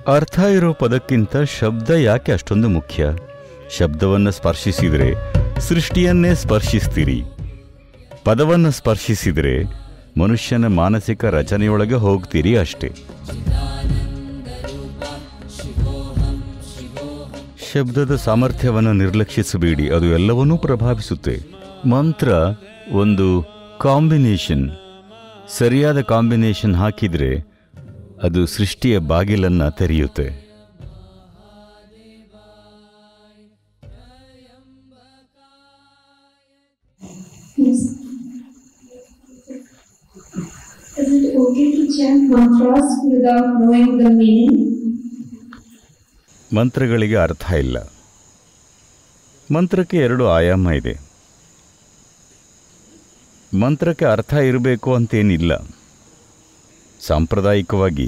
ಅರ್ಥ ಇರೋ ಪದಕ್ಕಿಂತ ಶಬ್ದ ಯಾಕೆ ಅಷ್ಟೊಂದು ಮುಖ್ಯ ಶಬ್ದವನ್ನು ಸ್ಪರ್ಶಿಸಿದರೆ ಸೃಷ್ಟಿಯನ್ನೇ ಸ್ಪರ್ಶಿಸ್ತೀರಿ ಪದವನ್ನು ಸ್ಪರ್ಶಿಸಿದರೆ ಮನುಷ್ಯನ ಮಾನಸಿಕ ರಚನೆಯೊಳಗೆ ಹೋಗ್ತೀರಿ ಅಷ್ಟೇ ಶಬ್ದದ ಸಾಮರ್ಥ್ಯವನ್ನು ನಿರ್ಲಕ್ಷಿಸಬೇಡಿ ಅದು ಎಲ್ಲವನ್ನೂ ಪ್ರಭಾವಿಸುತ್ತೆ ಮಂತ್ರ ಒಂದು ಕಾಂಬಿನೇಷನ್ ಸರಿಯಾದ ಕಾಂಬಿನೇಷನ್ ಹಾಕಿದರೆ ಅದು ಸೃಷ್ಟಿಯ ಬಾಗಿಲನ್ನು ತೆರೆಯುತ್ತೆ Yes. Is it okay to chant mantras without knowing the meaning? ಮಂತ್ರಗಳಿಗೆ ಅರ್ಥ ಇಲ್ಲ ಮಂತ್ರಕ್ಕೆ ಎರಡು ಆಯಾಮ ಇದೆ ಮಂತ್ರಕ್ಕೆ ಅರ್ಥ ಇರಬೇಕು ಅಂತೇನಿಲ್ಲ ಸಾಂಪ್ರದಾಯಿಕವಾಗಿ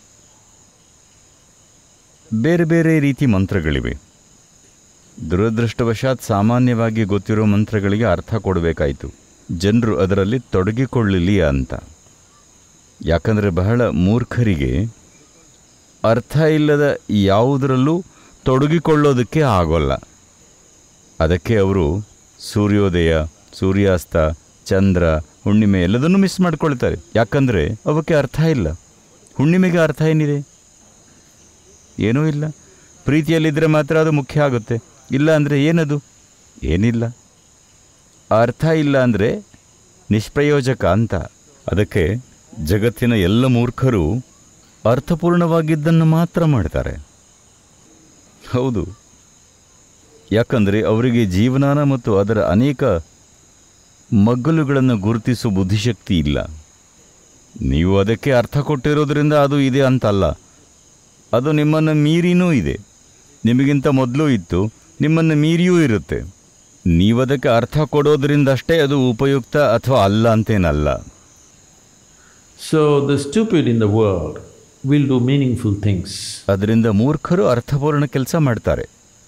ಬೇರೆ ಬೇರೆ ರೀತಿ ಮಂತ್ರಗಳಿವೆ ದುರದೃಷ್ಟವಶಾತ್ ಸಾಮಾನ್ಯವಾಗಿ ಗೊತ್ತಿರೋ ಮಂತ್ರಗಳಿಗೆ ಅರ್ಥ ಕೊಡಬೇಕಾಯಿತು ಜನರು ಅದರಲ್ಲಿ ತೊಡಗಿಕೊಳ್ಳಲಿ ಅಂತ ಯಾಕಂದರೆ ಬಹಳ ಮೂರ್ಖರಿಗೆ ಅರ್ಥ ಇಲ್ಲದ ಯಾವುದರಲ್ಲೂ ತೊಡಗಿಕೊಳ್ಳೋದಕ್ಕೆ ಆಗೋಲ್ಲ ಅದಕ್ಕೆ ಅವರು ಸೂರ್ಯೋದಯ ಸೂರ್ಯಾಸ್ತ ಚಂದ್ರ ಹುಣ್ಣಿಮೆ ಎಲ್ಲದನ್ನೂ ಮಿಸ್ ಮಾಡ್ಕೊಳ್ತಾರೆ ಯಾಕಂದರೆ ಅವಕ್ಕೆ ಅರ್ಥ ಇಲ್ಲ ಹುಣ್ಣಿಮೆಗೆ ಅರ್ಥ ಏನಿದೆ ಏನೂ ಇಲ್ಲ ಪ್ರೀತಿಯಲ್ಲಿದ್ದರೆ ಮಾತ್ರ ಅದು ಮುಖ್ಯ ಆಗುತ್ತೆ ಇಲ್ಲ ಅಂದರೆ ಏನದು ಏನಿಲ್ಲ ಅರ್ಥ ಇಲ್ಲ ಅಂದರೆ ನಿಷ್ಪ್ರಯೋಜಕ ಅಂತ ಅದಕ್ಕೆ ಜಗತ್ತಿನ ಎಲ್ಲ ಮೂರ್ಖರು ಅರ್ಥಪೂರ್ಣವಾಗಿದ್ದನ್ನು ಮಾತ್ರ ಮಾಡ್ತಾರೆ ಹೌದು ಯಾಕಂದರೆ ಅವರಿಗೆ ಜೀವನಾನ ಮತ್ತು ಅದರ ಅನೇಕ ಮಗ್ಗಲುಗಳನ್ನು ಗುರುತಿಸುವ ಬುದ್ಧಿಶಕ್ತಿ ಇಲ್ಲ ನೀವು ಅದಕ್ಕೆ ಅರ್ಥ ಕೊಟ್ಟಿರೋದ್ರಿಂದ ಅದು ಇದೆ ಅಂತಲ್ಲ ಅದು ನಿಮ್ಮನ್ನು ಮೀರಿನೂ ಇದೆ ನಿಮಗಿಂತ ಮೊದಲು ಇತ್ತು ನಿಮ್ಮನ್ನು ಮೀರಿಯೂ ಇರುತ್ತೆ ನೀವದಕ್ಕೆ ಅರ್ಥ ಕೊಡೋದ್ರಿಂದಷ್ಟೇ ಅದು ಉಪಯುಕ್ತ ಅಥವಾ ಅಲ್ಲ ಅಂತೇನಲ್ಲ So the stupid in the world will do meaningful things. ಅದರಿಂದ ಮೂರ್ಖರು ಅರ್ಥಪೂರ್ಣ ಕೆಲಸ ಮಾಡ್ತಾರೆ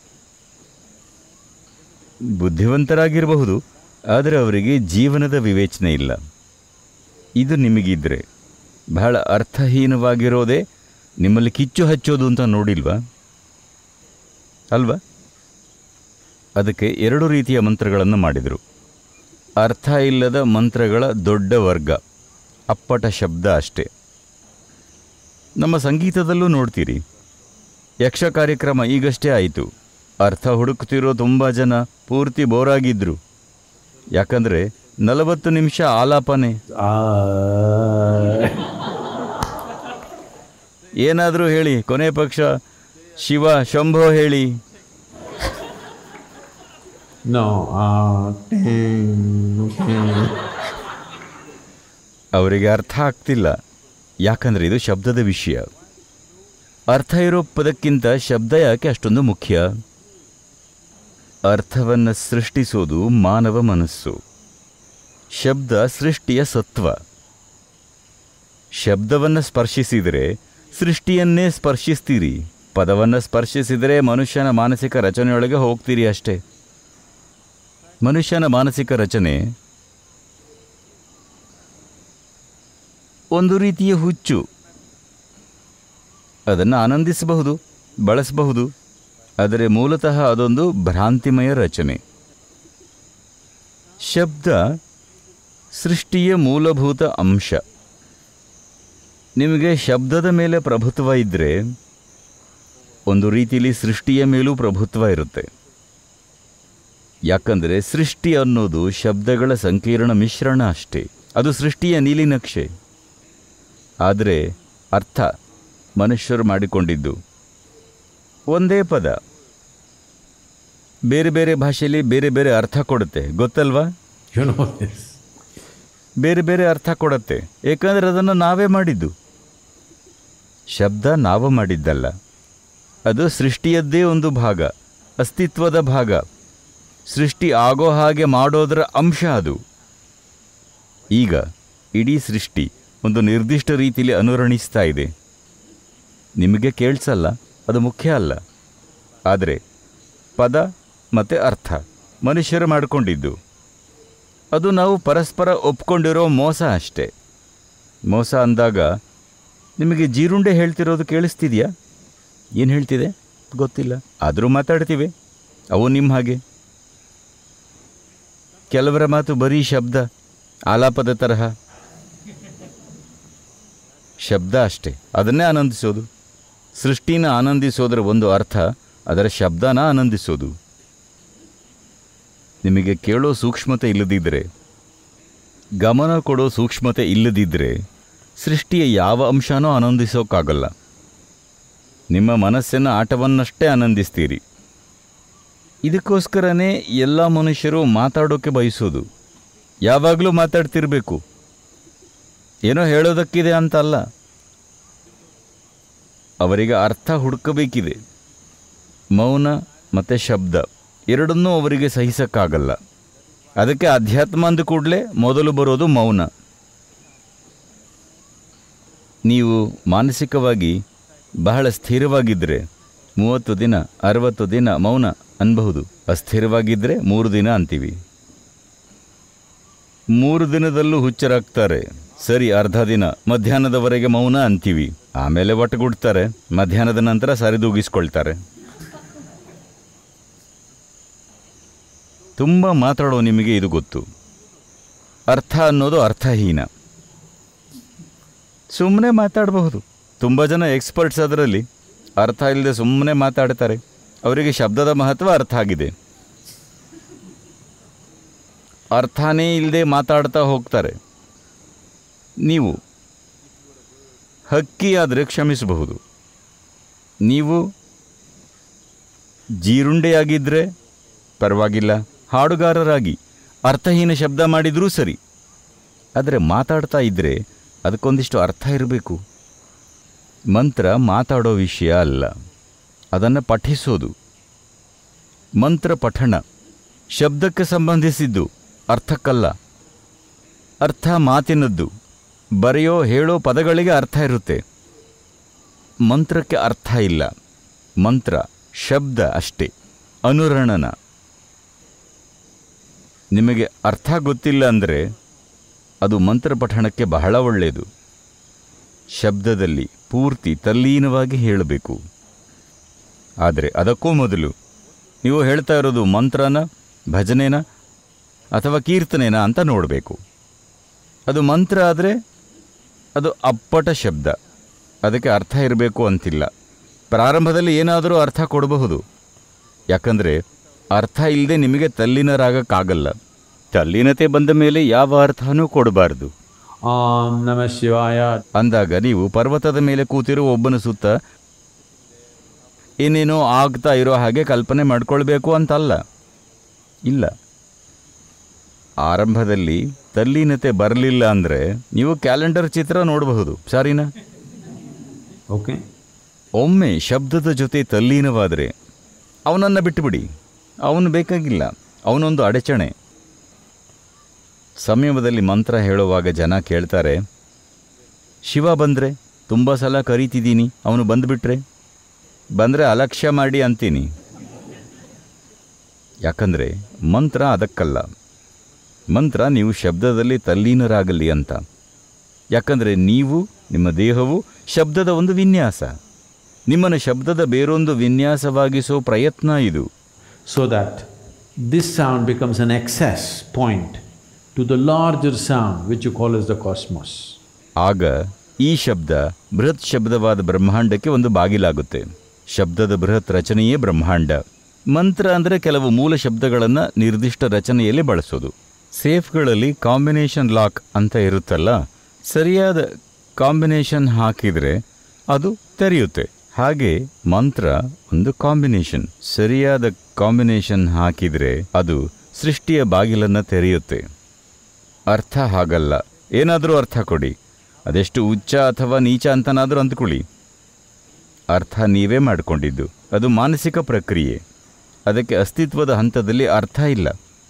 ಬುದ್ಧಿವಂತರಾಗಿರಬಹುದು ಆದರೆ ಅವರಿಗೆ ಜೀವನದ ವಿವೇಚನೆ ಇಲ್ಲ ಇದು ನಿಮಗಿದ್ರೆ ಬಹಳ ಅರ್ಥಹೀನವಾಗಿರೋದೇ ನಿಮ್ಮಲ್ಲಿ ಕಿಚ್ಚು ಹಚ್ಚೋದು ಅಂತ ನೋಡಿಲ್ವಾ ಅಲ್ವಾ ಅದಕ್ಕೆ ಎರಡು ರೀತಿಯ ಮಂತ್ರಗಳನ್ನು ಮಾಡಿದರು ಅರ್ಥ ಇಲ್ಲದ ಮಂತ್ರಗಳ ದೊಡ್ಡ ವರ್ಗ ಅಪ್ಪಟ ಶಬ್ದ ಅಷ್ಟೇ ನಮ್ಮ ಸಂಗೀತದಲ್ಲೂ ನೋಡ್ತೀರಿ ಯಕ್ಷ ಕಾರ್ಯಕ್ರಮ ಈಗಷ್ಟೇ ಆಯಿತು ಅರ್ಥ ಹುಡುಕ್ತಿರೋ ತುಂಬ ಜನ ಪೂರ್ತಿ ಬೋರಾಗಿದ್ರು ಯಾಕಂದರೆ ನಲವತ್ತು ನಿಮಿಷ ಆಲಾಪನೆ Ah. ಏನಾದರೂ ಹೇಳಿ ಕೊನೆ ಪಕ್ಷ ಶಿವ ಶಂಭೋ ಹೇಳಿ no. Ah. ಅವರಿಗೆ ಅರ್ಥ ಆಗ್ತಿಲ್ಲ ಯಾಕಂದರೆ ಇದು ಶಬ್ದದ ವಿಷಯ ಅರ್ಥ ಇರೋ ಪದಕ್ಕಿಂತ ಶಬ್ದ ಯಾಕೆ ಅಷ್ಟೊಂದು ಮುಖ್ಯ ಅರ್ಥವನ್ನು ಸೃಷ್ಟಿಸೋದು ಮಾನವ ಮನಸ್ಸು ಶಬ್ದ ಸೃಷ್ಟಿಯ ಸತ್ವ ಶಬ್ದವನ್ನು ಸ್ಪರ್ಶಿಸಿದರೆ ಸೃಷ್ಟಿಯನ್ನೇ ಸ್ಪರ್ಶಿಸ್ತೀರಿ ಪದವನ್ನು ಸ್ಪರ್ಶಿಸಿದರೆ ಮನುಷ್ಯನ ಮಾನಸಿಕ ರಚನೆಯೊಳಗೆ ಹೋಗ್ತೀರಿ ಅಷ್ಟೇ ಮನುಷ್ಯನ ಮಾನಸಿಕ ರಚನೆ ಒಂದು ರೀತಿಯ ಹುಚ್ಚು ಅದನ್ನು ಆನಂದಿಸಬಹುದು ಬಳಸಬಹುದು ಆದರೆ ಮೂಲತಃ ಅದೊಂದು ಭ್ರಾಂತಿಮಯ ರಚನೆ ಶಬ್ದ ಸೃಷ್ಟಿಯ ಮೂಲಭೂತ ಅಂಶ ನಿಮಗೆ ಶಬ್ದದ ಮೇಲೆ ಪ್ರಭುತ್ವ ಇದ್ದರೆ ಒಂದು ರೀತಿಯಲ್ಲಿ ಸೃಷ್ಟಿಯ ಮೇಲೂ ಪ್ರಭುತ್ವ ಇರುತ್ತೆ ಯಾಕಂದರೆ ಸೃಷ್ಟಿ ಅನ್ನೋದು ಶಬ್ದಗಳ ಸಂಕೀರ್ಣ ಮಿಶ್ರಣ ಅಷ್ಟೇ ಅದು ಸೃಷ್ಟಿಯ ನೀಲಿನಕ್ಷೆ ಆದರೆ ಅರ್ಥ ಮನುಷ್ಯರು ಮಾಡಿಕೊಂಡಿದ್ದು ಒಂದೇ ಪದ ಬೇರೆ ಬೇರೆ ಭಾಷೆಯಲ್ಲಿ ಬೇರೆ ಬೇರೆ ಅರ್ಥ ಕೊಡುತ್ತೆ ಗೊತ್ತಲ್ವಾ You know this. ಬೇರೆ ಬೇರೆ ಅರ್ಥ ಕೊಡುತ್ತೆ ಏಕೆಂದರೆ ಅದನ್ನು ನಾವೇ ಮಾಡಿದ್ದು ಶಬ್ದ ನಾವು ಮಾಡಿದ್ದಲ್ಲ ಅದು ಸೃಷ್ಟಿಯದ್ದೇ ಒಂದು ಭಾಗ ಅಸ್ತಿತ್ವದ ಭಾಗ ಸೃಷ್ಟಿ ಆಗೋ ಹಾಗೆ ಮಾಡೋದರ ಅಂಶ ಅದು ಈಗ ಇಡೀ ಸೃಷ್ಟಿ ಒಂದು ನಿರ್ದಿಷ್ಟ ರೀತಿಯಲ್ಲಿ ಅನುರಣಿಸ್ತಾ ಇದೆ ನಿಮಗೆ ಕೇಳಿಸಲ್ಲ ಅದು ಮುಖ್ಯ ಅಲ್ಲ ಆದರೆ ಪದ ಮತ್ತು ಅರ್ಥ ಮನುಷ್ಯರು ಮಾಡಿಕೊಂಡಿದ್ದು ಅದು ನಾವು ಪರಸ್ಪರ ಒಪ್ಕೊಂಡಿರೋ ಮೋಸ ಅಷ್ಟೇ ಮೋಸ ಅಂದಾಗ ನಿಮಗೆ ಜೀರುಂಡೆ ಹೇಳ್ತಿರೋದು ಕೇಳಿಸ್ತಿದೆಯಾ ಏನು ಹೇಳ್ತಿದೆ ಗೊತ್ತಿಲ್ಲ ಆದರೂ ಮಾತಾಡ್ತೀವಿ ಅವು ನಿಮ್ಮ ಹಾಗೆ ಕೆಲವರ ಮಾತು ಬರೀ ಶಬ್ದ ಆಲಾಪದ ತರಹ ಶಬ್ದ ಅಷ್ಟೇ ಅದನ್ನೇ ಆನಂದಿಸೋದು ಸೃಷ್ಟಿನ ಆನಂದಿಸೋದರ ಒಂದು ಅರ್ಥ ಅದರ ಶಬ್ದನ ಆನಂದಿಸೋದು ನಿಮಗೆ ಕೇಳೋ ಸೂಕ್ಷ್ಮತೆ ಇಲ್ಲದಿದ್ದರೆ ಗಮನ ಕೊಡೋ ಸೂಕ್ಷ್ಮತೆ ಇಲ್ಲದಿದ್ದರೆ ಸೃಷ್ಟಿಯ ಯಾವ ಅಂಶನೂ ಆನಂದಿಸೋಕ್ಕಾಗಲ್ಲ ನಿಮ್ಮ ಮನಸ್ಸಿನ ಆಟವನ್ನಷ್ಟೇ ಆನಂದಿಸ್ತೀರಿ ಇದಕ್ಕೋಸ್ಕರನೇ ಎಲ್ಲ ಮನುಷ್ಯರು ಮಾತಾಡೋಕ್ಕೆ ಬಯಸೋದು ಯಾವಾಗಲೂ ಮಾತಾಡ್ತಿರ್ಬೇಕು ಏನೋ ಹೇಳೋದಕ್ಕಿದೆ ಅಂತ ಅಲ್ಲ ಅವರಿಗೆ ಅರ್ಥ ಹುಡುಕಬೇಕಿದೆ ಮೌನ ಮತ್ತು ಶಬ್ದ ಎರಡನ್ನೂ ಅವರಿಗೆ ಸಹಿಸಕ್ಕಾಗಲ್ಲ ಅದಕ್ಕೆ ಅಧ್ಯಾತ್ಮ ಅಂದ ಕೂಡಲೇ ಮೊದಲು ಬರೋದು ಮೌನ ನೀವು ಮಾನಸಿಕವಾಗಿ ಬಹಳ ಸ್ಥಿರವಾಗಿದ್ದರೆ ಮೂವತ್ತು ದಿನ ಅರವತ್ತು ದಿನ ಮೌನ ಅನ್ಬಹುದು ಅಸ್ಥಿರವಾಗಿದ್ದರೆ ಮೂರು ದಿನ ಅಂತೀವಿ ಮೂರು ದಿನದಲ್ಲೂ ಹುಚ್ಚರಾಗ್ತಾರೆ ಸರಿ ಅರ್ಧ ದಿನ ಮಧ್ಯಾಹ್ನದವರೆಗೆ ಮೌನ ಅಂತೀವಿ ಆಮೇಲೆ ಒಟ್ಟುಗೂಡ್ತಾರೆ ಮಧ್ಯಾಹ್ನದ ನಂತರ ಸರಿದೂಗಿಸ್ಕೊಳ್ತಾರೆ ತುಂಬ ಮಾತಾಡೋ ನಿಮಗೆ ಇದು ಗೊತ್ತು ಅರ್ಥ ಅನ್ನೋದು ಅರ್ಥಹೀನ ಸುಮ್ಮನೆ ಮಾತಾಡಬಹುದು ತುಂಬ ಜನ ಎಕ್ಸ್ಪರ್ಟ್ಸ್ ಅದರಲ್ಲಿ ಅರ್ಥ ಇಲ್ಲದೆ ಸುಮ್ಮನೆ ಮಾತಾಡ್ತಾರೆ ಅವರಿಗೆ ಶಬ್ದದ ಮಹತ್ವ ಅರ್ಥ ಆಗಿದೆ ಅರ್ಥನೇ ಇಲ್ಲದೆ ಮಾತಾಡ್ತಾ ಹೋಗ್ತಾರೆ ನೀವು ಹಕ್ಕಿಯಾದರೆ ಕ್ಷಮಿಸಬಹುದು ನೀವು ಜೀರುಂಡೆಯಾಗಿದ್ದರೆ ಪರವಾಗಿಲ್ಲ ಹಾಡುಗಾರರಾಗಿ ಅರ್ಥಹೀನ ಶಬ್ದ ಮಾಡಿದರೂ ಸರಿ ಆದರೆ ಮಾತಾಡ್ತಾ ಇದ್ದರೆ ಅದಕ್ಕೊಂದಿಷ್ಟು ಅರ್ಥ ಇರಬೇಕು ಮಂತ್ರ ಮಾತಾಡೋ ವಿಷಯ ಅಲ್ಲ ಅದನ್ನು ಪಠಿಸೋದು ಮಂತ್ರ ಪಠಣ ಶಬ್ದಕ್ಕೆ ಸಂಬಂಧಿಸಿದ್ದು ಅರ್ಥಕ್ಕಲ್ಲ ಅರ್ಥ ಮಾತಿನದ್ದು ಬರೆಯೋ ಹೇಳೋ ಪದಗಳಿಗೆ ಅರ್ಥ ಇರುತ್ತೆ ಮಂತ್ರಕ್ಕೆ ಅರ್ಥ ಇಲ್ಲ ಮಂತ್ರ ಶಬ್ದ ಅಷ್ಟೇ ಅನುರಣನ ನಿಮಗೆ ಅರ್ಥ ಗೊತ್ತಿಲ್ಲ ಅಂದರೆ ಅದು ಮಂತ್ರ ಪಠಣಕ್ಕೆ ಬಹಳ ಒಳ್ಳೆಯದು ಶಬ್ದದಲ್ಲಿ ಪೂರ್ತಿ ತಲ್ಲೀನವಾಗಿ ಹೇಳಬೇಕು ಆದರೆ ಅದಕ್ಕೂ ಮೊದಲು ನೀವು ಹೇಳ್ತಾ ಇರೋದು ಮಂತ್ರನ ಭಜನೆನ ಅಥವಾ ಕೀರ್ತನೆನ ಅಂತ ನೋಡಬೇಕು ಅದು ಮಂತ್ರ ಆದರೆ ಅದು ಅಪ್ಪಟ ಶಬ್ದ ಅದಕ್ಕೆ ಅರ್ಥ ಇರಬೇಕು ಅಂತಿಲ್ಲ ಪ್ರಾರಂಭದಲ್ಲಿ ಏನಾದರೂ ಅರ್ಥ ಕೊಡಬಹುದು ಯಾಕಂದರೆ ಅರ್ಥ ಇಲ್ಲದೆ ನಿಮಗೆ ತಲ್ಲೀನರಾಗಕ್ಕಾಗಲ್ಲ ತಲ್ಲೀನತೆ ಬಂದ ಮೇಲೆ ಯಾವ ಅರ್ಥನೂ ಕೊಡಬಾರ್ದು Om Namah Shivaya. ಅಂದಾಗ ನೀವು ಪರ್ವತದ ಮೇಲೆ ಕೂತಿರೋ ಒಬ್ಬನ ಸುತ್ತ ಏನೇನೋ ಆಗ್ತಾ ಇರೋ ಹಾಗೆ ಕಲ್ಪನೆ ಮಾಡ್ಕೊಳ್ಬೇಕು ಅಂತಲ್ಲ ಇಲ್ಲ ಆರಂಭದಲ್ಲಿ ತಲ್ಲೀನತೆ ಬರಲಿಲ್ಲ ಅಂದರೆ ನೀವು ಕ್ಯಾಲೆಂಡರ್ ಚಿತ್ರ ನೋಡಬಹುದು ಸರಿನಾ Okay? ಒಮ್ಮೆ ಶಬ್ದದ ಜೊತೆ ತಲ್ಲೀನವಾದರೆ ಅವನನ್ನು ಬಿಟ್ಟುಬಿಡಿ ಅವನು ಬೇಕಾಗಿಲ್ಲ ಅವನೊಂದು ಅಡಚಣೆ ಸಂಯಮದಲ್ಲಿ ಮಂತ್ರ ಹೇಳುವಾಗ ಜನ ಕೇಳ್ತಾರೆ ಶಿವ ಬಂದರೆ ತುಂಬ ಸಲ ಕರೀತಿದ್ದೀನಿ ಅವನು ಬಂದುಬಿಟ್ರೆ ಬಂದರೆ ಅಲಕ್ಷ್ಯ ಮಾಡಿ ಅಂತೀನಿ ಯಾಕಂದರೆ ಮಂತ್ರ ಅದಕ್ಕಲ್ಲ ಮಂತ್ರ ನೀವು ಶಬ್ದದಲ್ಲಿ ತಲ್ಲೀನರಾಗಲಿ ಅಂತ ಯಾಕಂದರೆ ನೀವು ನಿಮ್ಮ ದೇಹವು ಶಬ್ದದ ಒಂದು ವಿನ್ಯಾಸ ನಿಮ್ಮನ್ನು ಶಬ್ದದ ಬೇರೊಂದು ವಿನ್ಯಾಸವಾಗಿಸೋ ಪ್ರಯತ್ನ ಇದು So that this sound becomes an access point to the larger sound which you call as the cosmos. ಆಗ ಈ ಶಬ್ದ ಬೃಹತ್ ಶಬ್ದವಾದ ಬ್ರಹ್ಮಾಂಡಕ್ಕೆ ಒಂದು ಬಾಗಿಲಾಗುತ್ತೆ ಶಬ್ದದ ಬೃಹತ್ ರಚನೆಯೇ ಬ್ರಹ್ಮಾಂಡ ಮಂತ್ರ ಅಂದರೆ ಕೆಲವು ಮೂಲ ಶಬ್ದಗಳನ್ನು ನಿರ್ದಿಷ್ಟ ರಚನೆಯಲ್ಲಿ ಬಳಸೋದು ಸೇಫ್ಗಳಲ್ಲಿ ಕಾಂಬಿನೇಷನ್ ಲಾಕ್ ಅಂತ ಇರುತ್ತಲ್ಲ ಸರಿಯಾದ ಕಾಂಬಿನೇಷನ್ ಹಾಕಿದರೆ ಅದು ತೆರೆಯುತ್ತೆ ಹಾಗೆ ಮಂತ್ರ ಒಂದು ಕಾಂಬಿನೇಷನ್ ಸರಿಯಾದ ಕಾಂಬಿನೇಷನ್ ಹಾಕಿದರೆ ಅದು ಸೃಷ್ಟಿಯ ಬಾಗಿಲನ್ನು ತೆರೆಯುತ್ತೆ ಅರ್ಥ ಹಾಗಲ್ಲ ಏನಾದರೂ ಅರ್ಥ ಕೊಡಿ ಅದೆಷ್ಟು ಉಚ್ಚ ಅಥವಾ ನೀಚ ಅಂತನಾದರೂ ಅಂದ್ಕೊಳ್ಳಿ ಅರ್ಥ ನೀವೇ ಮಾಡಿಕೊಂಡಿದ್ದು ಅದು ಮಾನಸಿಕ ಪ್ರಕ್ರಿಯೆ ಅದಕ್ಕೆ ಅಸ್ತಿತ್ವದ ಹಂತದಲ್ಲಿ ಅರ್ಥ ಇಲ್ಲ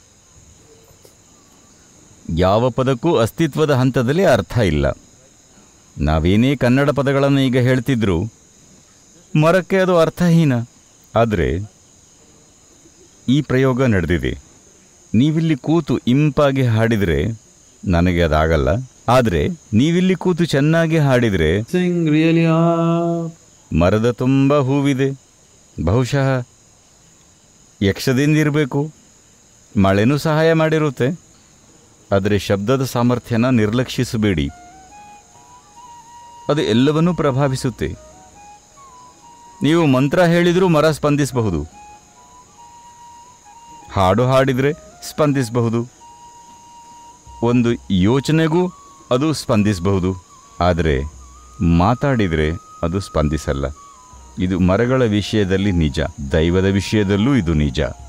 ಯಾವ ಪದಕ್ಕೂ ಅಸ್ತಿತ್ವದ ಹಂತದಲ್ಲಿ ಅರ್ಥ ಇಲ್ಲ ನಾವೇನೇ ಕನ್ನಡ ಪದಗಳನ್ನು ಈಗ ಹೇಳ್ತಿದ್ರು ಮರಕ್ಕೆ ಅದು ಅರ್ಥಹೀನ ಆದರೆ ಈ ಪ್ರಯೋಗ ನಡೆದಿದೆ ನೀವಿಲ್ಲಿ ಕೂತು ಇಂಪಾಗಿ ಹಾಡಿದರೆ ನನಗೆ ಅದಾಗಲ್ಲ ಆದರೆ ನೀವಿಲ್ಲಿ ಕೂತು ಚೆನ್ನಾಗಿ ಹಾಡಿದರೆ Sing really up. ಮರದ ತುಂಬ ಹೂವಿದೆ ಬಹುಶಃ ಯಕ್ಷದಿಂದಿರಬೇಕು ಮಳೆನೂ ಸಹಾಯ ಮಾಡಿರುತ್ತೆ ಆದರೆ ಶಬ್ದದ ಸಾಮರ್ಥ್ಯನ ನಿರ್ಲಕ್ಷಿಸಬೇಡಿ ಅದು ಎಲ್ಲವನ್ನೂ ಪ್ರಭಾವಿಸುತ್ತೆ ನೀವು ಮಂತ್ರ ಹೇಳಿದರೂ ಮರ ಸ್ಪಂದಿಸಬಹುದು ಹಾಡು ಹಾಡಿದರೆ ಸ್ಪಂದಿಸಬಹುದು ಒಂದು ಯೋಚನೆಗೂ ಅದು ಸ್ಪಂದಿಸಬಹುದು ಆದರೆ ಮಾತಾಡಿದರೆ ಅದು ಸ್ಪಂದಿಸಲ್ಲ ಇದು ಮರಗಳ ವಿಷಯದಲ್ಲಿ ನಿಜ ದೈವದ ವಿಷಯದಲ್ಲೂ ಇದು ನಿಜ